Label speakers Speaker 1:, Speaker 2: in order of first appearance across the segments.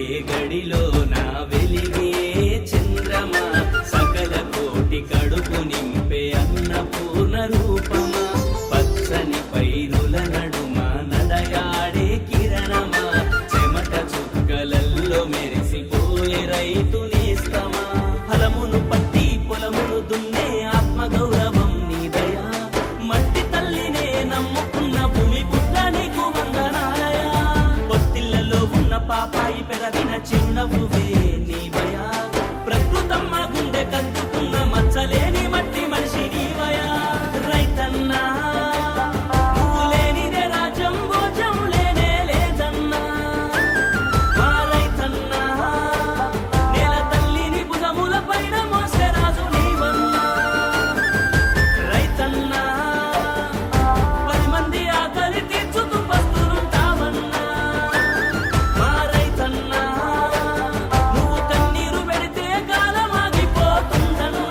Speaker 1: గడిలో నా వెలిగే చంద్రమా సకల కోటి కడుపు నింపే అన్నపూర్ణ రూపమా పచ్చని పైరుల నడుమ నడయాడే కిరణమా చెమట చుక్కలల్లో మెరిసిపోయే రైతు నేస్తమా ఫలమును పట్టి పొలమును దున్నే ఆత్మ గౌరవం నీదయా మట్టి తల్లినే నమ్ముకున్న భూమి పుట్ట నీకు వందనాలయా పొత్తిళ్లలో ఉన్న పాపాయి పెరగిన చిరునవ్వువే నీవయా ప్రకృతమ్మ గుండె కత్తుకున్న మచ్చలేని మట్టి మనిషి నీవయా రైతన్నా నువ్వు లేనిదే రాజ్యం భోజం లేనే లేదన్నా మా రైతన్నా నేల తల్లిని భుజముల పైన మోసే రాజు నీవన్నా రైతన్నా పది మంది ఆకలి తీర్చుతూ పస్తులుంటావన్నా మా రైతన్నా నువ్వు కన్నీరు పెడితే కాలం ఆగిపోతుందన్నా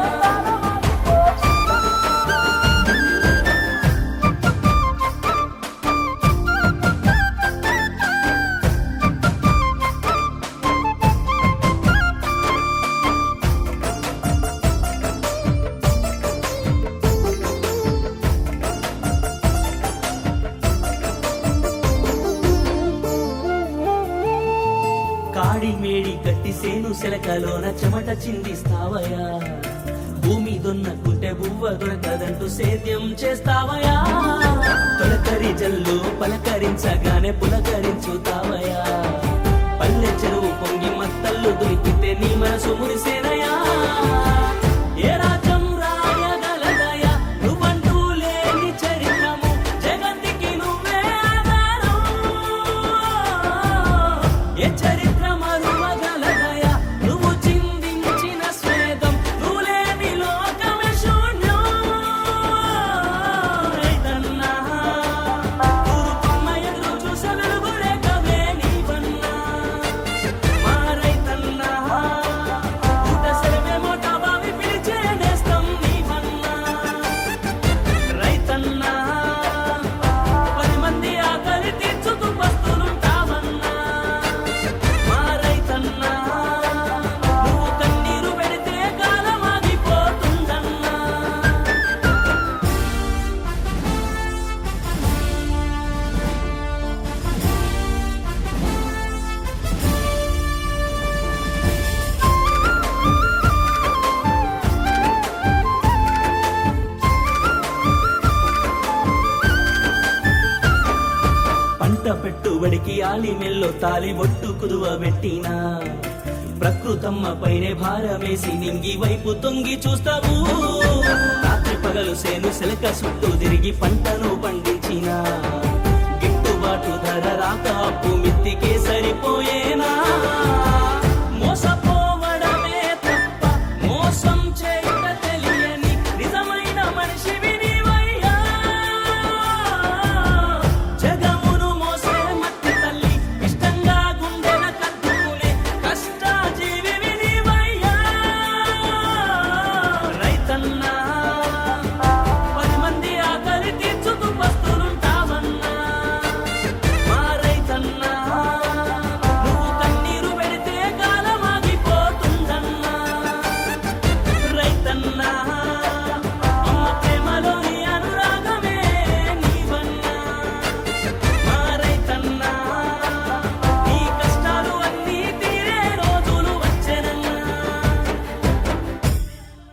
Speaker 1: కాడి మేడి గట్టి సేను సెలకలోన చెమట చిందిస్తావయా భూమి దున్నకుంటే బువ్వ దొరకదంటూ సేద్యం చేస్తావయా తొలకరి జల్లు పలకరించగానే పులకరించుతావయా పల్లె చెరువు పొంగి మత్తల్లు దొరికితే నీ మనసు మురిసేనయా ఏ రాజ్యం రాయగలదయా నువ్వంటూ లేని చరిత్రము జగతికి నువ్వే ఆధారం ఏ చరిత్ర మరువగలదయా నువ్వు చిందించిన స్వేదం నువ్వు లేని లోకమే శూన్యం రైతన్నా ఊరుకుమ్మ ఎదురు చూసే వెలుగు రేఖవే నీవన్నా మా రైతన్నా ఊట సెలవే మోట బావి పిలిచే నేస్తం నీవన్నా రైతన్నా పది మంది ఆకలి తీర్చుతూ పస్తులుంటావన్నా మా రైతన్నా నువ్వు కన్నీరు పెడితే కాలం ఆగిపోతుందన్నా పంట పెట్టుబడికి ఆలి మెల్లో తాలి ఒట్టు కుదువ పెట్టినా ప్రకృతమ్మ పైనే భారమేసి నింగి వైపు తొంగి చూస్తావు రాత్రి పగలు సేను సెలక చుట్టూ తిరిగి పంటను పండించిన గిట్టుబాటు ధర రాక అప్పు మిత్తికే సరిపోయేనా